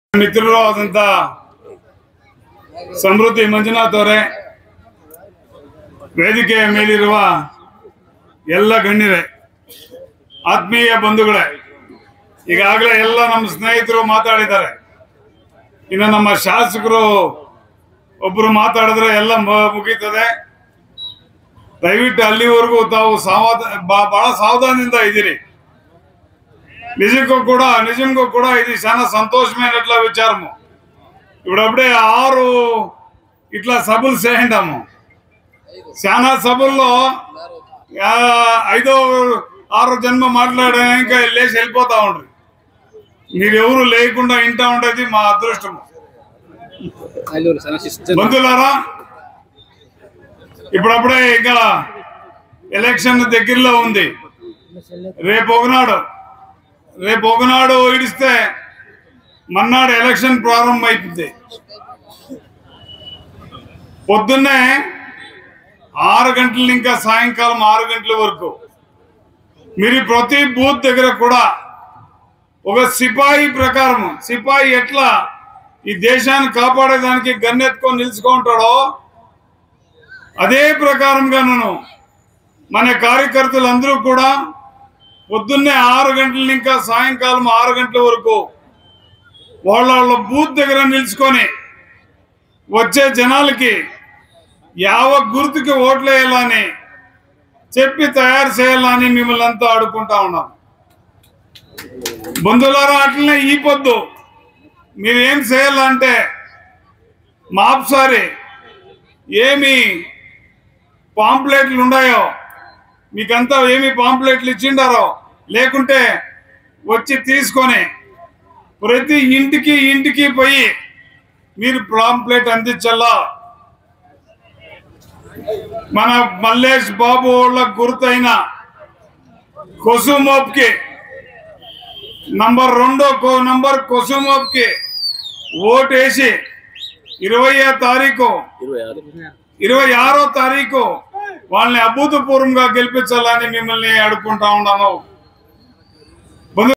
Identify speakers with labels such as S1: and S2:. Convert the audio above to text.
S1: ಮಿತ್ರರು ಆದಂತ ಸಮೃದ್ಧಿ ಮಂಜುನಾಥ್ ಅವರೇ ವೇದಿಕೆಯ ಮೇಲಿರುವ ಎಲ್ಲ ಗಣ್ಯರೇ ಆತ್ಮೀಯ ಬಂಧುಗಳೇ ಈಗಾಗಲೇ ಎಲ್ಲ ನಮ್ಮ ಸ್ನೇಹಿತರು ಮಾತಾಡಿದ್ದಾರೆ ಇನ್ನು ನಮ್ಮ ಶಾಸಕರು ಒಬ್ಬರು ಮಾತಾಡಿದ್ರೆ ಎಲ್ಲ ಮ- ಮುಗೀತದೆ ದಯವಿಟ್ಟು ಅಲ್ಲಿವರೆಗೂ ತಾವು ಸಾವಧ ಬಾ- ಬಹಳ సావధానంగా ఇదిరి నిజంగా కూడా నిజంగా కూడా ఇది చాలా సంతోషమైనట్ల విచారము ఇప్పుడప్పుడే ఆరు ఇట్లా సభలు చేయండాము చాలా సభల్లో ఆ, ఐదో ఆరో జన్మ మాట్లాడాక లేచి వెళ్ళిపోతా ఉండ్రి మీరెవరు లేకుండా ఇంటా ఉండేది మా అదృష్టము
S2: అల్లూరు చాలా శిస్తు
S1: బంధువులారా ఇప్పుడప్పుడే ఇంకా ఎలక్షన్ దగ్గరలో ఉంది రేపు ఒకనాడు రేపు ఒకనాడు ఇడిస్తే మన్నాడు ఎలక్షన్ ప్రారంభమైంది పొద్దున్నే ఆరు గంటల ఇంకా సాయంకాలం ఆరు గంటల వరకు మీరు ప్రతి బూత్ దగ్గర కూడా ఒక సిపాయి ప్రకారం సిపాయి ఎట్లా ఈ దేశాన్ని కాపాడేదానికి గన్నెత్తుకొని నిలుచుకుంటాడో అదే ప్రకారంగా నేను మన కార్యకర్తలందరూ కూడా పొద్దున్నే ఆరు గంటల ఇంకా సాయంకాలం ఆరు గంటల వరకు వాళ్ళ వాళ్ళ బూత్ దగ్గర నిలుచుకొని వచ్చే జనాలకి యావ గుర్తుకి ఓట్లు వేయాలని చెప్పి తయారు చేయాలని మిమ్మల్ని అంతా ఆడుకుంటా ఉన్నాం బంధువులారా అట్లనే ఈ పొద్దు మీరు ఏం చేయాలంటే మాప్సారి ఏమి పాంప్లెట్లు ఉన్నాయో మీకంతా ఏమి పాంప్లెట్లు ఇచ్చిండారో లేకుంటే వచ్చి తీసుకొని ప్రతి ఇంటికి ఇంటికి పోయి మీరు పాంప్లెట్ అందించల్లా మన మల్లేష్ బాబు వాళ్ళ గుర్తైన కొసుమోప్కి నంబర్ రెండో కో- నంబర్ కొసుమోప్కి ఓటేసి ఇరవయో తారీఖు
S2: ఇరవై ఆరు
S1: ఇరవై ఆరో తారీఖు వాళ్ళని అభూతపూర్వంగా గెలిపించాలని మిమ్మల్ని అడుక్కుంటా ఉన్నాను